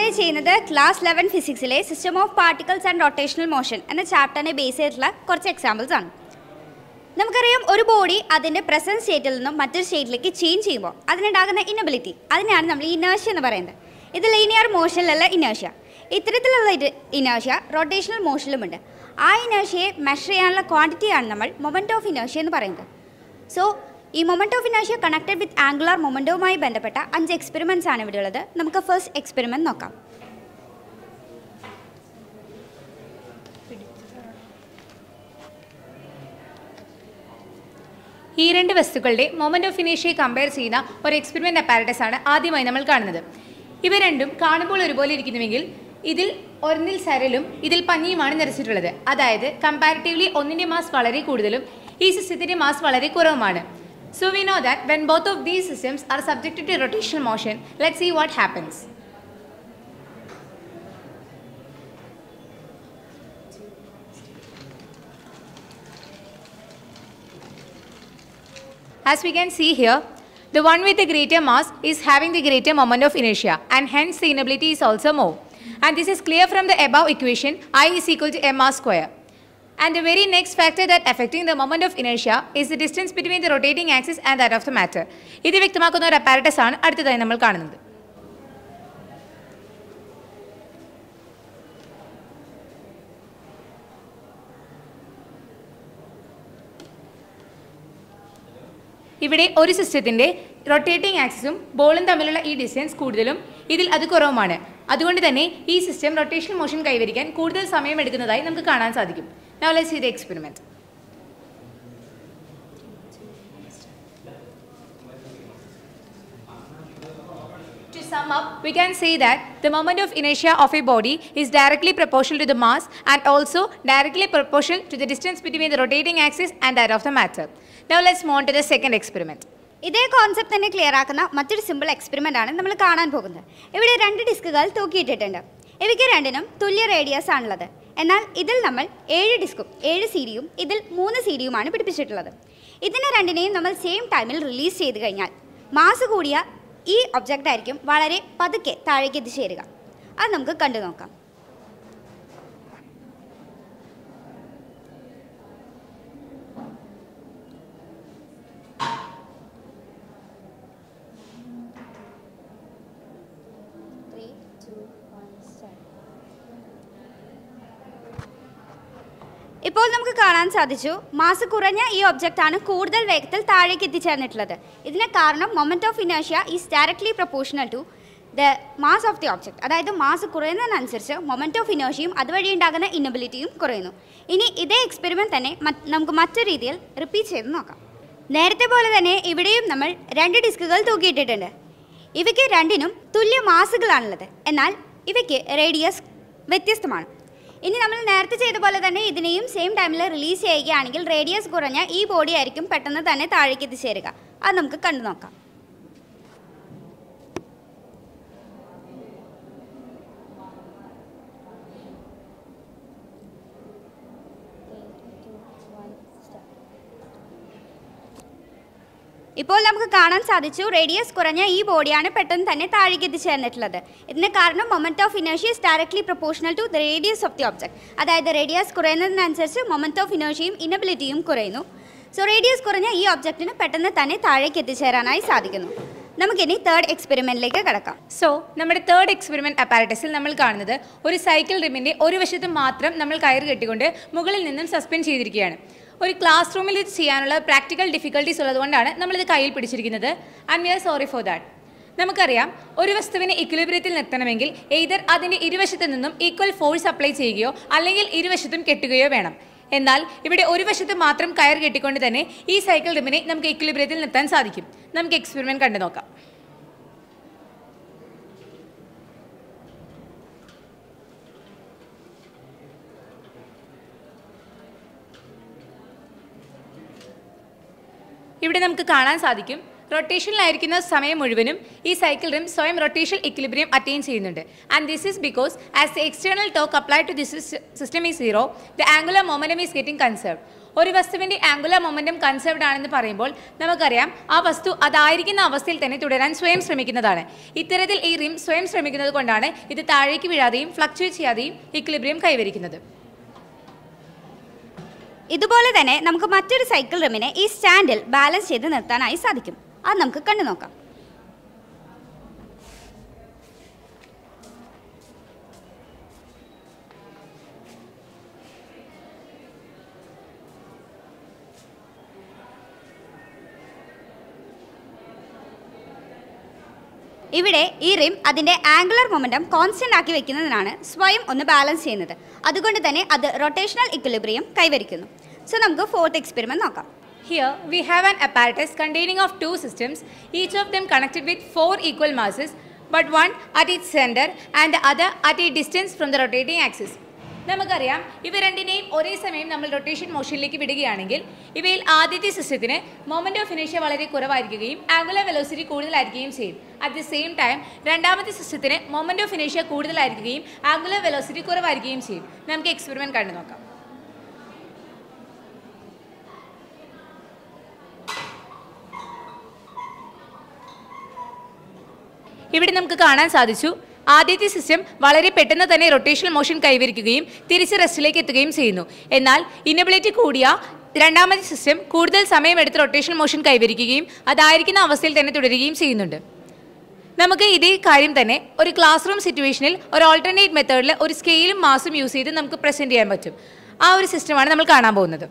നമ്മളിവിടെ ചെയ്യുന്നത് class eleven ഫിസിക്സിലെ system of particles and rotational motion എന്ന ചാപ്റ്ററിനെ ബേസ് ചെയ്തിട്ടുള്ള കുറച്ച് എക്സാമ്പിൾസ് ആണ് നമുക്കറിയാം ഒരു ബോഡി അതിൻ്റെ പ്രസൻറ്റ് സ്റ്റേറ്റിൽ നിന്നും മറ്റൊരു സ്റ്റേറ്റിലേക്ക് ചേഞ്ച് ചെയ്യുമ്പോൾ അതിനുണ്ടാകുന്ന ഇനബിലിറ്റി അതിനെയാണ് നമ്മൾ ഇനേഴ്ഷ്യ എന്ന് പറയുന്നത് ഇത് ലീനിയർ മോഷനിലല്ല ഇനേഴ്ഷ്യ ഇത്തരത്തിലുള്ള ഇനേഴ്ഷ്യ റൊട്ടേഷണൽ മോഷനിലുമുണ്ട് ആ ഇനേഴ്ഷ്യയെ മെഷർ ചെയ്യാനുള്ള ക്വാണ്ടിറ്റിയാണ് നമ്മൾ മൊമെൻറ്റ് ഓഫ് ഇനേഴ്ഷ്യ എന്ന് പറയുന്നത് സോ ഈ moment of inertia connected with angular മൊമെൻറ്റവുമായി ബന്ധപ്പെട്ട അഞ്ച് എക്സ്പെരിമെൻറ്റ്സ് ആണ് ഇവിടെ ഉള്ളത് നമുക്ക് ഫസ്റ്റ് എക്സ്പെരിമെൻറ്റ് നോക്കാം ഈ രണ്ട് വസ്തുക്കളുടെ മൊമെന്റ് ഓഫ് ഇനേഷ്യയെ കമ്പയർ ചെയ്യുന്ന ഒരു എക്സ്പെരിമെന്റ് അപ്പാരറ്റസ് ആണ് ആദ്യമായി നമ്മൾ കാണുന്നത് ഇവ രണ്ടും കാണുമ്പോൾ ഒരുപോലെ ഇരിക്കുന്നുവെങ്കിൽ ഇതിൽ ഒന്നിൽ സരലും ഇതിൽ പഞ്ഞിയുമാണ് നിറച്ചിട്ടുള്ളത് അതായത് കമ്പാരിറ്റീവ്ലി ഒന്നിന്റെ മാസ് വളരെ കൂടുതലും ഈ സിസ്റ്റത്തിന്റെ മാസ് വളരെ കുറവുമാണ് so we know that when both of these systems are subjected to rotational motion let see what happens As we can see here, the one with the greater mass is having the greater moment of inertia and hence the inability is also more. And this is clear from the above equation I is equal to mr square. And the very next factor that affecting the moment of inertia is the distance between the rotating axis and that of the matter. ഇത് വ്യക്തമാക്കുന്ന ഒരു apparatus ആണ് അടുത്തതായി നമ്മൾ കാണുന്നത് ഇവിടെ ഒരു സിസ്റ്റത്തിന്റെ റൊട്ടേറ്റിംഗ് ആക്സിസും ബോളും തമ്മിലുള്ള ഈ ഡിസ്റ്റൻസ് കൂടുതലും ഇതിൽ അത് കുറവുമാണ് അതുകൊണ്ട് തന്നെ ഈ സിസ്റ്റം റൊട്ടേഷൻ മോഷൻ കൈവരിക്കാൻ കൂടുതൽ സമയം എടുക്കുന്നതായി നമുക്ക് കാണാൻ സാധിക്കും Now let's see the experiment. To sum up, we can say that the moment of inertia of a body is directly proportional to the mass and also directly proportional to the distance between the rotating axis and that of the matter. Now let's move on to the second experiment. ഇതേ concept തന്നെ clear ആക്കുന്ന മറ്റൊരു simple experiment ആണ് നമ്മൾ കാണാൻ പോകുന്നത് ഇവിടെ രണ്ട് ഡിസ്കുകൾ തൂക്കിയിട്ടിട്ടുണ്ട് ഇവയ്ക്ക് രണ്ടിനും തുല്യ റേഡിയസ് ആണുള്ളത് എന്നാൽ ഇതിൽ നമ്മൾ ഏഴ് ഡിസ്കും ഏഴ് സി ഡിയും ഇതിൽ മൂന്ന് സി ഡിയുമാണ് പിടിപ്പിച്ചിട്ടുള്ളത് ഇതിനെ രണ്ടിനെയും നമ്മൾ സെയിം ടൈമിൽ റിലീസ് ചെയ്ത് കഴിഞ്ഞാൽ മാസ് കൂടിയ ഈ ഒബ്ജക്റ്റ് ആയിരിക്കും വളരെ പതുക്കെ താഴേക്ക് എത്തിച്ചേരുക അത് നമുക്ക് കണ്ടു നോക്കാം ഇപ്പോൾ നമുക്ക് കാണാൻ സാധിച്ചു മാസ് കുറഞ്ഞ ഈ ഒബ്ജക്റ്റ് ആണ് കൂടുതൽ വേഗത്തിൽ താഴേക്ക് എത്തിച്ചേർന്നിട്ടുള്ളത് ഇതിന് കാരണം മൊമെന്റ് ഓഫ് ഇനേഷ്യ is directly proportional to the mass of the object അതായത് മാസ് കുറയുന്നതിനനുസരിച്ച് മൊമെന്റ് ഓഫ് ഇനേഷ്യയും അതുവഴി ഉണ്ടാകുന്ന ഇന്നബിലിറ്റിയും കുറയുന്നു ഇനി ഇതേ എക്സ്പെരിമെന്റ് തന്നെ മറ്റ് നമുക്ക് മറ്റു രീതിയിൽ റിപ്പീറ്റ് ചെയ്ത് നോക്കാം നേരത്തെ പോലെ തന്നെ ഇവിടെയും നമ്മൾ രണ്ട് ഡിസ്കുകൾ തൂക്കിയിട്ടിട്ടുണ്ട് ഇവയ്ക്ക് രണ്ടിനും തുല്യ മാസുകളാണുള്ളത് എന്നാൽ ഇവയ്ക്ക് റേഡിയസ് വ്യത്യസ്തമാണ് ഇനി നമ്മൾ നേരത്തെ ചെയ്ത പോലെ തന്നെ ഇതിനെയും സെയിം ടൈമിൽ റിലീസ് ചെയ്യുകയാണെങ്കിൽ റേഡിയസ് കുറഞ്ഞ ഈ ബോഡി ആയിരിക്കും പെട്ടെന്ന് തന്നെ താഴേക്ക് എത്തിച്ചേരുക അത് നമുക്ക് കണ്ടു നോക്കാം ഇപ്പോൾ നമുക്ക് കാണാൻ സാധിച്ചു റേഡിയസ് കുറഞ്ഞ ഈ ബോഡിയാണ് പെട്ടെന്ന് തന്നെ താഴേക്ക് എത്തിച്ചേർന്നിട്ടുള്ളത് ഇതിന് കാരണം മൊമെന്റ് ഓഫ് ഇനേഷ്യ is directly proportional to the radius of the object അതായത് റേഡിയസ് കുറയുന്നതിനനുസരിച്ച് മൊമെന്റ് ഓഫ് ഇനേഷ്യയും ഇനബിലിറ്റിയും കുറയുന്നു സോ റേഡിയസ് കുറഞ്ഞ ഈ ഒബ്ജക്റ്റിന് പെട്ടെന്ന് തന്നെ താഴേക്ക് എത്തിച്ചേരാനായി സാധിക്കുന്നു നമുക്കിനി തേർഡ് എക്സ്പെരിമെന്റിലേക്ക് കടക്കാം സോ നമ്മുടെ തേർഡ് എക്സ്പെരിമെന്റ് അപ്പാരറ്റസിൽ നമ്മൾ കാണുന്നത് ഒരു സൈക്കിൾ റിമിന്റെ ഒരു വശത്ത് മാത്രം നമ്മൾ കയറ് കെട്ടിക്കൊണ്ട് മുകളിൽ നിന്നും സസ്പെൻഡ് ചെയ്തിരിക്കുകയാണ് ഒരു ക്ലാസ് റൂമിൽ ഇത് ചെയ്യാനുള്ള പ്രാക്ടിക്കൽ ഡിഫിക്കൽട്ടീസ് ഉള്ളതുകൊണ്ടാണ് നമ്മളിത് കയ്യിൽ പിടിച്ചിരിക്കുന്നത് and we are sorry for that നമുക്കറിയാം ഒരു വസ്തുവിനെ ഇക്വിലിബ്രിയത്തിൽ നിർത്തണമെങ്കിൽ എയ്തർ അതിൻ്റെ ഇരുവശത്തു നിന്നും ഈക്വൽ ഫോഴ്സ് അപ്ലൈ ചെയ്യുകയോ അല്ലെങ്കിൽ ഇരുവശത്തും കെട്ടുകയോ വേണം എന്നാൽ ഇവിടെ ഒരു വശത്ത് മാത്രം കയർ കെട്ടിക്കൊണ്ട് തന്നെ ഈ സൈക്കിൾ റിമിനെ നമുക്ക് ഇക്വിലിബ്രിയത്തിൽ നിർത്താൻ സാധിക്കും നമുക്ക് എക്സ്പെരിമെന്റ് കണ്ടു നോക്കാം ഇവിടെ നമുക്ക് കാണാൻ സാധിക്കും റൊട്ടേഷനിലായിരിക്കുന്ന സമയം മുഴുവനും ഈ സൈക്കിൾ റിം സ്വയം റൊട്ടേഷൻ ഇക്വിലിബ്രിയം അറ്റൈൻ ചെയ്യുന്നുണ്ട് and this is because as the external torque apply to this system is zero the angular momentum is getting conserve ഒരു വസ്തുവിന്റെ ആംഗുലർ മൊമെന്റം കൺസേർവ്ഡ് ആണെന്ന് പറയുമ്പോൾ നമുക്കറിയാം ആ വസ്തു അതായിരിക്കുന്ന അവസ്ഥയിൽ തന്നെ തുടരാൻ സ്വയം ശ്രമിക്കുന്നതാണ് ഇത്തരത്തിൽ ഈ റിം സ്വയം ശ്രമിക്കുന്നത് കൊണ്ടാണ് ഇത് താഴേക്ക് വീഴാതെയും ഫ്ലക്ച്വേറ്റ് ചെയ്യാതെയും ഇക്വിലിബ്രിയം കൈവരിക്കുന്നത് ഇതുപോലെ തന്നെ നമുക്ക് മറ്റൊരു സൈക്കിൾ റിമിനെ ഈ സ്റ്റാൻഡിൽ ബാലൻസ് ചെയ്ത് നിർത്താനായി സാധിക്കും അത് നമുക്ക് കണ്ടു നോക്കാം ഇവിടെ ഈ റിം അതിൻ്റെ ആംഗുലർ മൊമെൻറ്റം കോൺസ്റ്റന്റ് ആക്കി വെക്കുന്നതിനാണ് സ്വയം ഒന്ന് ബാലൻസ് ചെയ്യുന്നത് അതുകൊണ്ട് തന്നെ അത് റൊട്ടേഷണൽ ഇക്വിലിബ്രിയം കൈവരിക്കുന്നു സോ നമുക്ക് ഫോർത്ത് എക്സ്പെരിമെന്റ് നോക്കാം Here we have an apparatus containing of two systems, each of them connected with four equal masses, but one at its center and the other at a distance from the rotating axis. നമുക്കറിയാം ഇവ രണ്ടിനെയും ഒരേ സമയം നമ്മൾ rotation മോഷനിലേക്ക് വിടുകയാണെങ്കിൽ ഇവയിൽ ആദ്യത്തെ സിസ്റ്റത്തിന് moment of ഇനേഷ്യ വളരെ കുറവായിരിക്കുകയും ആംഗുലർ വെലോസിറ്റി കൂടുതലായിരിക്കുകയും ചെയ്യും അറ്റ് ദി സെയിം ടൈം രണ്ടാമത്തെ സിസ്റ്റത്തിന് മൊമെന്റ് ഓഫ് ഇനേഷ്യ കൂടുതലായിരിക്കുകയും ആംഗുലർ വെലോസിറ്റി കുറവായിരിക്കുകയും ചെയ്യും നമുക്ക് എക്സ്പെരിമെന്റ് കണ്ടു നോക്കാം ഇവിടെ നമുക്ക് കാണാൻ സാധിച്ചു ആദ്യത്തെ സിസ്റ്റം വളരെ പെട്ടെന്ന് തന്നെ റൊട്ടേഷണൽ മോഷൻ കൈവരിക്കുകയും തിരിച്ച് റെസ്റ്റിലേക്ക് എത്തുകയും ചെയ്യുന്നു എന്നാൽ ഇനബിലിറ്റി കൂടിയ രണ്ടാമത്തെ സിസ്റ്റം കൂടുതൽ സമയമെടുത്ത് റൊട്ടേഷണൽ മോഷൻ കൈവരിക്കുകയും അതായിരിക്കുന്ന അവസ്ഥയിൽ തന്നെ തുടരുകയും ചെയ്യുന്നുണ്ട് നമുക്ക് ഇതേ കാര്യം തന്നെ ഒരു ക്ലാസ് റൂം സിറ്റുവേഷനിൽ ഒരു ഓൾട്ടർനേറ്റ് മെത്തേഡിൽ ഒരു സ്കെയിലും മാസും യൂസ് ചെയ്ത് നമുക്ക് പ്രസൻറ്റ് ചെയ്യാൻ പറ്റും ആ ഒരു സിസ്റ്റമാണ് നമ്മൾ കാണാൻ പോകുന്നത്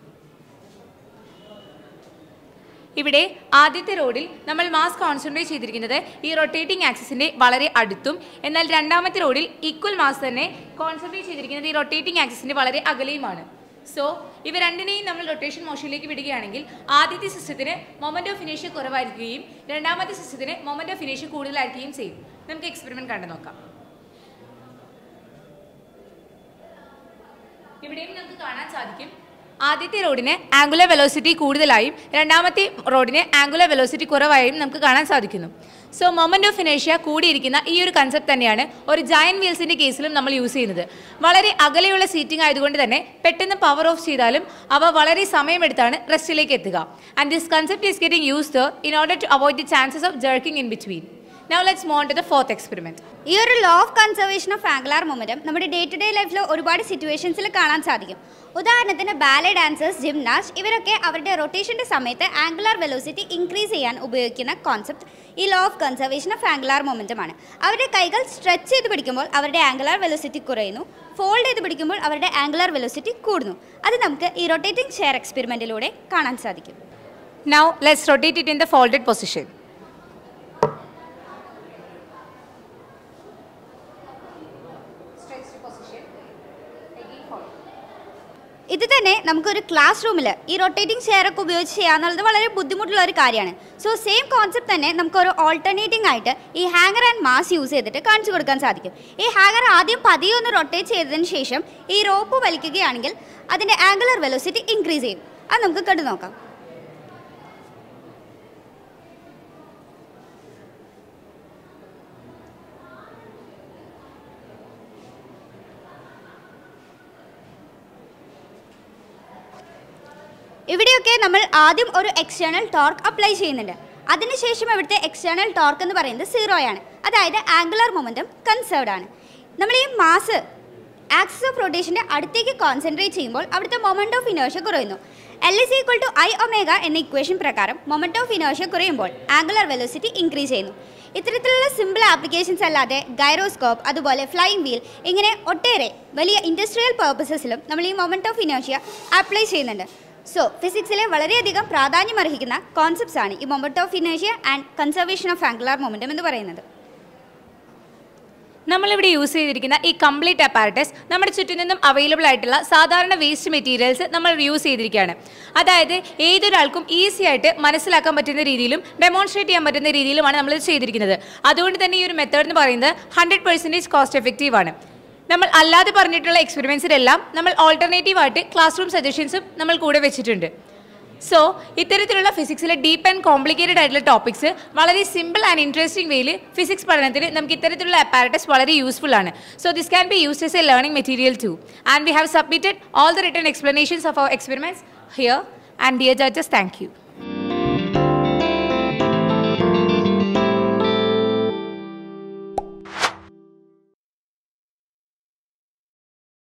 ഇവിടെ ആദ്യത്തെ റോഡിൽ നമ്മൾ മാസ് കോൺസെൻട്രേറ്റ് ചെയ്തിരിക്കുന്നത് ഈ റൊട്ടേറ്റിംഗ് ആക്സിസിന്റെ വളരെ അടുത്തും എന്നാൽ രണ്ടാമത്തെ റോഡിൽ ഈക്വൽ മാസ് തന്നെ കോൺസെൻട്രേറ്റ് ചെയ്തിരിക്കുന്നത് ഈ റൊട്ടേറ്റിംഗ് ആക്സിസിന്റെ വളരെ അകലെയുമാണ് സോ ഇവ രണ്ടിനെയും നമ്മൾ റൊട്ടേഷൻ മോഷനിലേക്ക് വിടുകയാണെങ്കിൽ ആദ്യത്തെ സിസ്റ്റത്തിന് മൊമെന്റ് ഓഫ് ഫിനിഷ് കുറവായിരിക്കുകയും രണ്ടാമത്തെ സിസ്റ്റത്തിന് മൊമെന്റ് ഓഫ് ഫിനിഷ് കൂടുതലായിരിക്കുകയും ചെയ്യും നമുക്ക് എക്സ്പെരിമെന്റ് കണ്ടു നോക്കാം ഇവിടെയും നമുക്ക് കാണാൻ സാധിക്കും ആദ്യത്തെ റോഡിന് ആംഗുലർ വെലോസിറ്റി കൂടുതലായും രണ്ടാമത്തെ റോഡിന് ആംഗുലർ വെലോസിറ്റി കുറവായും നമുക്ക് കാണാൻ സാധിക്കുന്നു സോ മൊമെന്റ് ഓഫ് ഇനേഷ്യ കൂടിയിരിക്കുന്ന ഈ ഒരു കൺസെപ്റ്റ് തന്നെയാണ് ഒരു ജയൻ വീൽസിന്റെ കേസിലും നമ്മൾ യൂസ് ചെയ്യുന്നത് വളരെ അകലെയുള്ള സീറ്റിംഗ് ആയതുകൊണ്ട് തന്നെ പെട്ടെന്ന് പവർ ഓഫ് ചെയ്താലും അവ വളരെ സമയമെടുത്താണ് റെസ്റ്റിലേക്ക് എത്തുക and this concept is getting used in order to avoid the chances of jerking in between now let's move to the fourth experiment ഈ ഒരു law of conservation of angular momentum നമ്മുടെ day to day ലൈഫിൽ ഒരുപാട് സിറ്റുവേഷൻസിൽ കാണാൻ സാധിക്കും ഉദാഹരണത്തിന് ballet dancers gymnast ഇവരൊക്കെ അവരുടെ റൊട്ടേഷൻ്റെ സമയത്ത് ആംഗുലാർ വെലോസിറ്റി ഇൻക്രീസ് ചെയ്യാൻ ഉപയോഗിക്കുന്ന കോൺസെപ്റ്റ് ഈ law of conservation of angular മൊമെൻറ്റമാണ് അവരുടെ കൈകൾ സ്ട്രെച്ച് ചെയ്ത് പിടിക്കുമ്പോൾ അവരുടെ ആംഗുലാർ വെലോസിറ്റി കുറയുന്നു ഫോൾഡ് ചെയ്ത് പിടിക്കുമ്പോൾ അവരുടെ ആംഗുലാർ വെലോസിറ്റി കൂടുന്നു അത് നമുക്ക് ഈ റൊട്ടേറ്റിംഗ് ചെയർ എക്സ്പെരിമെൻറ്റിലൂടെ കാണാൻ സാധിക്കും now let's rotate it in the folded position ഇത് തന്നെ നമുക്കൊരു ക്ലാസ് റൂമിൽ ഈ റൊട്ടേറ്റിംഗ് ചെയർ ഒക്കെ ഉപയോഗിച്ച് ചെയ്യാന്നുള്ളത് വളരെ ബുദ്ധിമുട്ടുള്ള ഒരു കാര്യമാണ് സോ സെയിം കോൺസെപ്റ്റ് തന്നെ നമുക്കൊരു ഓൾട്ടർനേറ്റിംഗ് ആയിട്ട് ഈ ഹാങ്ങർ ആൻഡ് മാസ് യൂസ് ചെയ്തിട്ട് കാണിച്ചു കൊടുക്കാൻ സാധിക്കും ഈ ഹാങ്ങർ ആദ്യം പതിയെ ഒന്ന് റൊട്ടേറ്റ് ചെയ്തതിന് ശേഷം ഈ റോപ്പ് വലിക്കുകയാണെങ്കിൽ അതിൻ്റെ ആംഗുലർ വെലോസിറ്റി ഇൻക്രീസ് ചെയ്യും അത് നമുക്ക് കണ്ടു നോക്കാം ഇവിടെയൊക്കെ നമ്മൾ ആദ്യം ഒരു എക്സ്റ്റേണൽ ടോർക്ക് അപ്ലൈ ചെയ്യുന്നുണ്ട് അതിനുശേഷം ഇവിടുത്തെ എക്സ്റ്റേണൽ ടോർക്ക് എന്ന് പറയുന്നത് സീറോയാണ് അതായത് ആംഗുലർ മൊമെൻറ്റം കൺസേർവ്ഡ് ആണ് നമ്മൾ ഈ മാസ് ആക്സിസ് ഓഫ് റൊട്ടേഷൻ്റെ അടുത്തേക്ക് കോൺസെൻട്രേറ്റ് ചെയ്യുമ്പോൾ അവിടുത്തെ മൊമെൻറ്റ് ഓഫ് ഇനേഴ്ഷ്യ കുറയുന്നു L is equal to I omega എന്ന ഇക്വേഷൻ പ്രകാരം മൊമെൻറ്റ് ഓഫ് ഇനേഴ്ഷ്യ കുറയുമ്പോൾ ആംഗുലർ വെലോസിറ്റി ഇൻക്രീസ് ചെയ്യുന്നു ഇത്തരത്തിലുള്ള സിമ്പിൾ ആപ്ലിക്കേഷൻസ് അല്ലാതെ ഗൈറോസ്കോപ്പ് അതുപോലെ ഫ്ലൈയിങ് വീൽ ഇങ്ങനെ ഒട്ടേറെ വലിയ ഇൻഡസ്ട്രിയൽ പർപ്പസസിലും നമ്മൾ ഈ മൊമെൻറ്റ് ഓഫ് ഇനേഴ്ഷ്യ അപ്ലൈ ചെയ്യുന്നുണ്ട് സോ ഫിസിക്സിലെ വളരെയധികം പ്രാധാന്യമർഹിക്കുന്ന കോൺസെപ്റ്റ്സ് ആണ് ഈ മൊമെൻറ്റ് ഓഫ് ഇനേഷ്യ and conservation of angular momentum എന്ന് പറയുന്നത് നമ്മളിവിടെ യൂസ് ചെയ്തിരിക്കുന്ന ഈ കംപ്ലീറ്റ് അപ്പാരറ്റസ് നമ്മുടെ ചുറ്റും നിന്നും അവൈലബിൾ ആയിട്ടുള്ള സാധാരണ വേസ്റ്റ് മെറ്റീരിയൽസ് നമ്മൾ യൂസ് ചെയ്തിരിക്കുകയാണ് അതായത് ഏതൊരാൾക്കും ഈസി ആയിട്ട് മനസ്സിലാക്കാൻ പറ്റുന്ന രീതിയിലും ഡെമോൺസ്ട്രേറ്റ് ചെയ്യാൻ പറ്റുന്ന രീതിയിലുമാണ് നമ്മൾ ഇത് ചെയ്തിരിക്കുന്നത് അതുകൊണ്ട് തന്നെ ഈ ഒരു മെത്തേഡ് എന്ന് പറയുന്നത് ഹൺഡ്രഡ് പെർസെൻറ്റേജ് കോസ്റ്റ് എഫക്റ്റീവ് ആണ് നമ്മൾ അല്ലാതെ പറഞ്ഞിട്ടുള്ള എക്സ്പെരിമെൻസിലെല്ലാം നമ്മൾ ഓൾട്ടർനേറ്റീവ് ആയിട്ട് ക്ലാസ് റൂം സജഷൻസും നമ്മൾ കൂടെ വെച്ചിട്ടുണ്ട് സോ ഇത്തരത്തിലുള്ള ഫിസിക്സിലെ ഡീപ്പ് ആൻഡ് കോംപ്ലിക്കേറ്റഡ് ആയിട്ടുള്ള ടോപ്പിക്സ് വളരെ സിമ്പിൾ ആൻഡ് ഇൻട്രസ്റ്റിംഗ് വേയിൽ ഫിസിക്സ് പഠനത്തിന് നമുക്ക് ഇത്തരത്തിലുള്ള അപ്പാരറ്റസ് വളരെ യൂസ്ഫുൾ ആണ് so this can be used as a learning material too and we have submitted all the written explanations of our experiments here and dear judges thank U